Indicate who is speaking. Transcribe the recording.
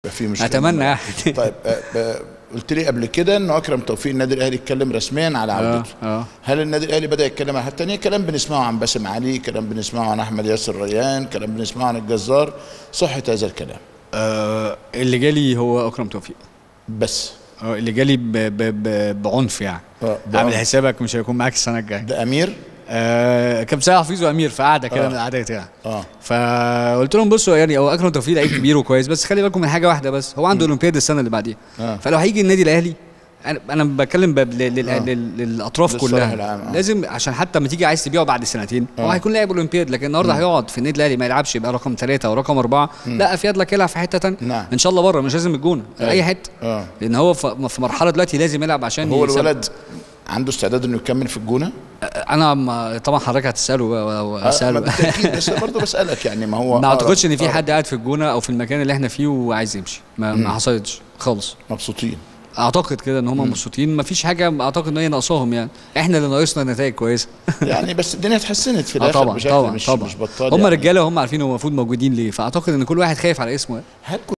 Speaker 1: يبقى في مشكله
Speaker 2: اتمنى يعني
Speaker 1: طيب آه، آه، قلت لي قبل كده انه اكرم توفيق النادي الاهلي اتكلم رسميا على
Speaker 2: اه
Speaker 1: عودته
Speaker 2: اه
Speaker 1: هل النادي الاهلي بدا يتكلم عن حد تانية كلام بنسمعه عن باسم علي كلام بنسمعه عن احمد ياسر ريان كلام بنسمعه عن الجزار صحه هذا الكلام
Speaker 2: آه، اللي جالي هو اكرم توفيق
Speaker 1: بس
Speaker 2: اه اللي جالي ب ب ب بعنف يعني
Speaker 1: آه،
Speaker 2: عامل
Speaker 1: بعنف.
Speaker 2: حسابك مش هيكون معاك السنه الجايه
Speaker 1: ده امير
Speaker 2: آه كان سيد حفيظ وامير في قعده كده
Speaker 1: آه.
Speaker 2: من القعدات يعني
Speaker 1: اه
Speaker 2: فقلت لهم بصوا يعني هو اكرم توفيق لعيب كبير وكويس بس خلي بالكم من حاجه واحده بس هو عنده اولمبياد السنه اللي بعديها
Speaker 1: آه.
Speaker 2: فلو هيجي النادي الاهلي انا انا بتكلم ب- لل- لل-
Speaker 1: آه.
Speaker 2: لل- للاطراف
Speaker 1: للصالح
Speaker 2: كلها
Speaker 1: العام، آه.
Speaker 2: لازم عشان حتى لما تيجي عايز تبيعه بعد سنتين هو
Speaker 1: آه.
Speaker 2: هيكون لاعب اولمبياد لكن النهارده هيقعد في النادي الاهلي ما يلعبش يبقى رقم ثلاثه او رقم اربعه لا افيد لك يلعب في حته ثانيه
Speaker 1: نعم.
Speaker 2: ان شاء الله بره مش لازم الجونه
Speaker 1: أيوة.
Speaker 2: اي حته
Speaker 1: اه
Speaker 2: لان هو في في مرحله دلوقتي لازم يلعب عشان
Speaker 1: هو
Speaker 2: يسب-
Speaker 1: الولد عنده استعداد انه يكمل في الجونه
Speaker 2: انا ما- طبعا حضرتك هتساله و- و-
Speaker 1: آه، ما
Speaker 2: واساله
Speaker 1: بالتاكيد بس برضه بسالك يعني ما هو
Speaker 2: ما
Speaker 1: أقرب-
Speaker 2: اعتقدش ان في
Speaker 1: أقرب.
Speaker 2: حد قاعد في الجونه او في المكان اللي احنا فيه وعايز يمشي ما, ما حصلتش خالص
Speaker 1: مبسوطين
Speaker 2: اعتقد كده ان هم مبسوطين ما فيش حاجه اعتقد ان هي ناقصاهم يعني احنا اللي ناقصنا نتائج كويسه
Speaker 1: يعني بس الدنيا اتحسنت في
Speaker 2: اه
Speaker 1: الاخر
Speaker 2: طبعا
Speaker 1: بشكل
Speaker 2: طبعا
Speaker 1: مش
Speaker 2: طبعا
Speaker 1: مش بطال
Speaker 2: هم
Speaker 1: يعني.
Speaker 2: رجاله هم عارفين هم المفروض موجودين ليه فاعتقد ان كل واحد خايف على اسمه يعني.
Speaker 1: هل